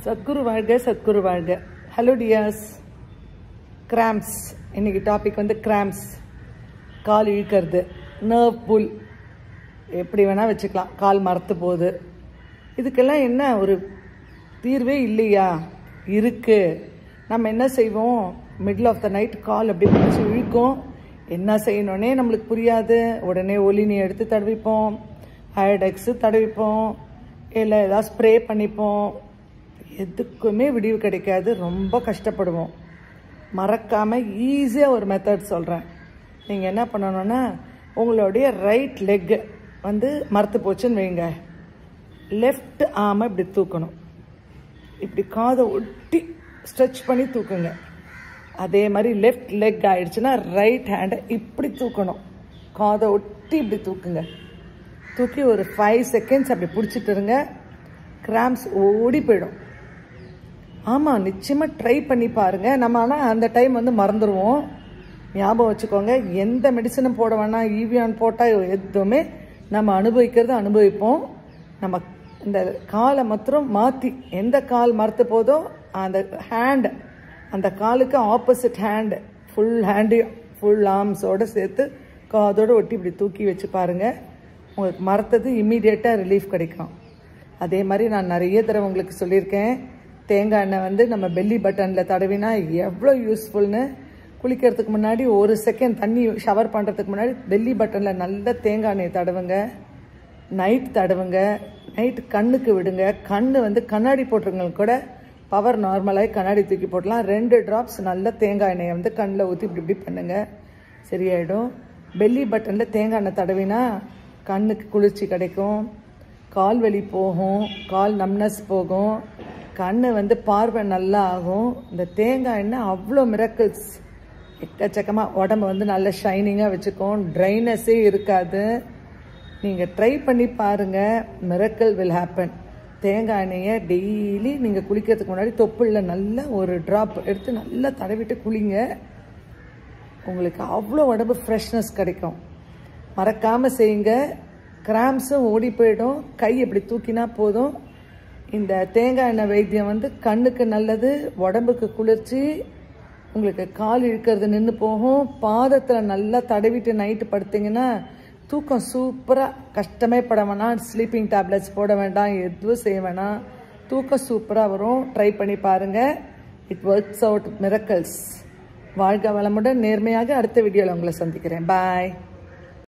சத்குரு வாழ்க சத்குரு வாழ்க hello dears cramps இன்னைக்கு டாபிக் வந்து கிராம்ஸ் கால் இழுக்கிறது நர்வ் புல் எப்படி வேணால் வச்சுக்கலாம் கால் மரத்து போகுது இதுக்கெல்லாம் என்ன ஒரு தீர்வே இல்லையா இருக்கு நம்ம என்ன செய்வோம் மிடில் ஆஃப் த நைட் கால் அப்படி பிடிச்சி இழுக்கும் என்ன செய்யணுன்னே நம்மளுக்கு புரியாது உடனே ஒலினி எடுத்து தடவிப்போம் ஹயடெக்ஸு தடவிப்போம் இல்லை ஏதாவது ஸ்ப்ரே பண்ணிப்போம் எதுக்குமே விடிவு கிடைக்காது ரொம்ப கஷ்டப்படுவோம் மறக்காமல் ஈஸியாக ஒரு மெத்தட் சொல்கிறேன் நீங்கள் என்ன பண்ணணும்னா உங்களுடைய ரைட் லெக் வந்து மரத்து போச்சுன்னு வைங்க லெஃப்ட் ஆமை இப்படி தூக்கணும் இப்படி காதை ஒட்டி ஸ்ட்ரெச் பண்ணி தூக்குங்க அதே மாதிரி லெஃப்ட் லெக் ஆயிடுச்சுன்னா ரைட் ஹேண்டை இப்படி தூக்கணும் காதை ஒட்டி இப்படி தூக்குங்க தூக்கி ஒரு ஃபைவ் செகண்ட்ஸ் அப்படி பிடிச்சிட்டு இருங்க கிராம்ஸ் ஓடி போயிடும் ஆமாம் நிச்சயமாக ட்ரை பண்ணி பாருங்கள் நம்ம ஆனால் அந்த டைம் வந்து மறந்துடுவோம் ஞாபகம் வச்சுக்கோங்க எந்த மெடிசனும் போட வேணாம் ஈவியான் போட்டால் எதுவுமே நம்ம அனுபவிக்கிறது அனுபவிப்போம் நம்ம இந்த காலை மாத்திரம் மாற்றி எந்த கால் மறுத்து போதோ அந்த ஹேண்ட் அந்த காலுக்கு ஆப்போசிட் ஹேண்ட் ஃபுல் ஹேண்டையும் ஃபுல் ஆர்ம்ஸோடு சேர்த்து காதோடு ஒட்டி இப்படி தூக்கி வச்சு பாருங்கள் உங்களுக்கு மறத்தது இம்மீடியட்டாக ரிலீஃப் கிடைக்கும் அதே மாதிரி நான் நிறைய தடவை உங்களுக்கு சொல்லியிருக்கேன் தேங்காய் எண்ணெய் வந்து நம்ம பெல்லி பட்டனில் தடவினா எவ்வளோ யூஸ்ஃபுல்னு குளிக்கிறதுக்கு முன்னாடி ஒரு செகண்ட் தண்ணி ஷவர் பண்ணுறதுக்கு முன்னாடி பெல்லி பட்டனில் நல்ல தேங்காய் எண்ணெய் தடவுங்க நைட் தடவுங்க நைட்டு கண்ணுக்கு விடுங்க கண் வந்து கண்ணாடி போட்டுருங்களுக்கு கூட பவர் நார்மலாகி கண்ணாடி தூக்கி போடலாம் ரெண்டு ட்ராப்ஸ் நல்ல தேங்காய் எண்ணெயை வந்து கண்ணில் ஊற்றி இப்படி இப்படி பண்ணுங்கள் சரியாயிடும் பெல்லி பட்டனில் தேங்காய் எண்ணெய் தடவினா கண்ணுக்கு குளிர்ச்சி கிடைக்கும் கால் வலி போகும் கால் நம்னஸ் போகும் கண் வந்து பார்வை நல்லா ஆகும் இந்த தேங்காய் எண்ணெய் அவ்வளோ மிரக்கிள்ஸ் எக்கச்சக்கமாக உடம்பு வந்து நல்ல ஷைனிங்காக வச்சுக்கும் ட்ரைனஸே இருக்காது நீங்கள் ட்ரை பண்ணி பாருங்கள் மிரக்கல் வில் ஹேப்பன் தேங்காய் எண்ணெயை டெய்லி நீங்கள் குளிக்கிறதுக்கு முன்னாடி தொப்புளில் நல்லா ஒரு ட்ராப் எடுத்து நல்லா தடவிட்டு குளிங்க உங்களுக்கு அவ்வளோ உடம்பு ஃப்ரெஷ்னஸ் கிடைக்கும் மறக்காமல் செய்யுங்க கிராம்ஸும் ஓடி போயிடும் கை இப்படி தூக்கினா போதும் இந்த தேங்காய் எண்ணெய் வைத்தியம் வந்து கண்ணுக்கு நல்லது உடம்புக்கு குளிர்ச்சி உங்களுக்கு கால் இழுக்கிறது நின்று போகும் பாதத்தில் நல்லா தடவிட்டு நைட்டு படுத்திங்கன்னா தூக்கம் சூப்பராக கஷ்டமே பட வேணாம் ஸ்லீப்பிங் டேப்லெட்ஸ் போட வேண்டாம் எதுவும் செய்ய வேணாம் தூக்கம் சூப்பராக வரும் ட்ரை பண்ணி பாருங்கள் இட் ஒர்க்ஸ் அவுட் மிரக்கல்ஸ் வாழ்க வளமுடன் நேர்மையாக அடுத்த வீடியோவில் உங்களை சந்திக்கிறேன் பாய்